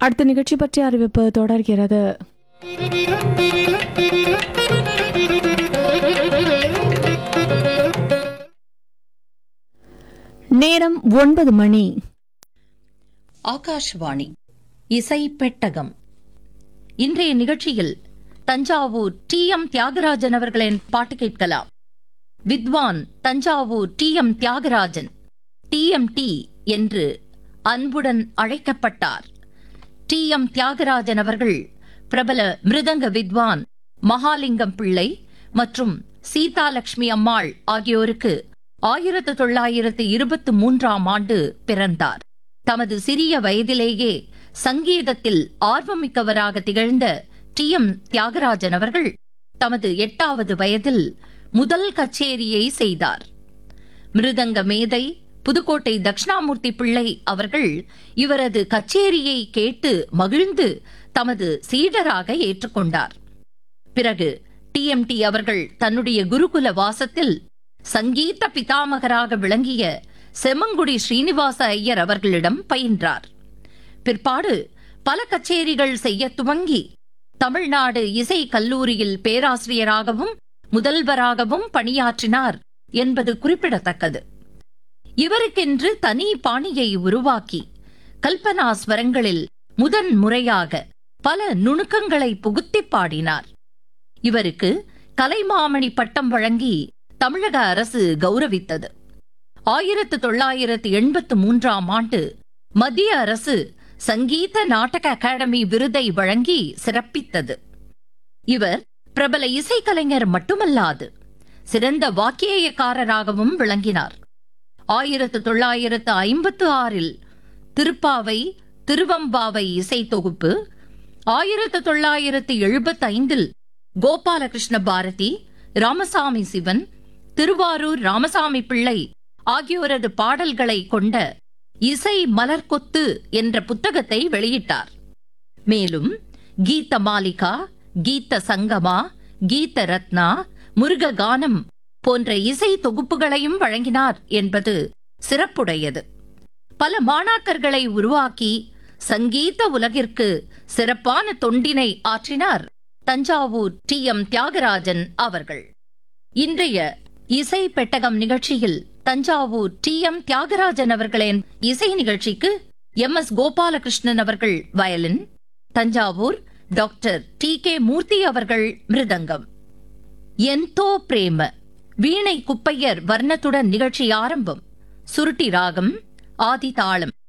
அடுத்த நிகழ்ச்சி பற்றிய அறிவிப்பு தொடர்கிறது நேரம் ஒன்பது மணி ஆகாஷ்வாணி இசை பெட்டகம் இன்றைய நிகழ்ச்சியில் தஞ்சாவூர் டி எம் தியாகராஜன் அவர்களின் பாட்டு கேட்கலாம் வித்வான் Thanjavur T M Thyagarajan T M T என்று அன்புடன் அழைக்கப்பட்டார் டி எம் தியாகராஜன் அவர்கள் பிரபல மிருதங்க வித்வான் மகாலிங்கம் பிள்ளை மற்றும் சீதாலட்சுமி அம்மாள் ஆகியோருக்கு ஆயிரத்து தொள்ளாயிரத்து இருபத்து மூன்றாம் ஆண்டு பிறந்தார் தமது சிறிய வயதிலேயே சங்கீதத்தில் ஆர்வமிக்கவராக திகழ்ந்த டி எம் தியாகராஜன் அவர்கள் தமது எட்டாவது வயதில் முதல் கச்சேரியை செய்தார் மிருதங்க மேதை புதுக்கோட்டை தட்சிணாமூர்த்தி பிள்ளை அவர்கள் இவரது கச்சேரியை கேட்டு மகிழ்ந்து தமது சீடராக ஏற்றுக்கொண்டார் பிறகு டிஎம்டி அவர்கள் தன்னுடைய குருகுல வாசத்தில் சங்கீத பிதாமகராக விளங்கிய செம்மங்குடி ஸ்ரீனிவாச ஐயர் அவர்களிடம் பயின்றார் பிற்பாடு பல கச்சேரிகள் செய்ய துவங்கி தமிழ்நாடு இசை கல்லூரியில் பேராசிரியராகவும் முதல்வராகவும் பணியாற்றினார் என்பது குறிப்பிடத்தக்கது இவருக்கென்று தனி பாணியை உருவாக்கி கல்பனா ஸ்வரங்களில் முதன் முறையாக பல நுணுக்கங்களை புகுத்தி பாடினார் இவருக்கு கலைமாமணி பட்டம் வழங்கி தமிழக அரசு கௌரவித்தது ஆயிரத்து தொள்ளாயிரத்து எண்பத்து மூன்றாம் ஆண்டு மத்திய அரசு சங்கீத நாடக அகாடமி விருதை வழங்கி சிறப்பித்தது இவர் பிரபல இசைக்கலைஞர் மட்டுமல்லாது சிறந்த வாக்கியக்காரராகவும் விளங்கினார் ஆயிரத்து தொள்ளாயிரத்து ஐம்பத்து ஆறில் திருப்பாவை திருவம்பாவை இசை தொகுப்பு ஆயிரத்து தொள்ளாயிரத்து எழுபத்தி ஐந்தில் கோபாலகிருஷ்ண பாரதி ராமசாமி சிவன் திருவாரூர் ராமசாமி பிள்ளை ஆகியோரது பாடல்களை கொண்ட இசை மலர்கொத்து என்ற புத்தகத்தை வெளியிட்டார் மேலும் கீத மாலிகா கீத சங்கமா கீத ரத்னா முருக கானம் போன்ற இசை தொகுப்புகளையும் வழங்கினார் என்பது சிறப்புடையது பல மாணாக்கர்களை உருவாக்கி சங்கீத உலகிற்கு சிறப்பான தொண்டினை ஆற்றினார் தஞ்சாவூர் டி எம் தியாகராஜன் அவர்கள் இன்றைய இசை பெட்டகம் நிகழ்ச்சியில் தஞ்சாவூர் டி எம் தியாகராஜன் அவர்களின் இசை நிகழ்ச்சிக்கு எம் எஸ் கோபாலகிருஷ்ணன் அவர்கள் violin Thanjavur doctor T K Murthy அவர்கள் மிருதங்கம் என்தோ பிரேம வீணை குப்பையர் வர்ணத்துடன் நிகழ்ச்சி ஆரம்பம் சுருட்டி ராகம் ஆதி தாளம்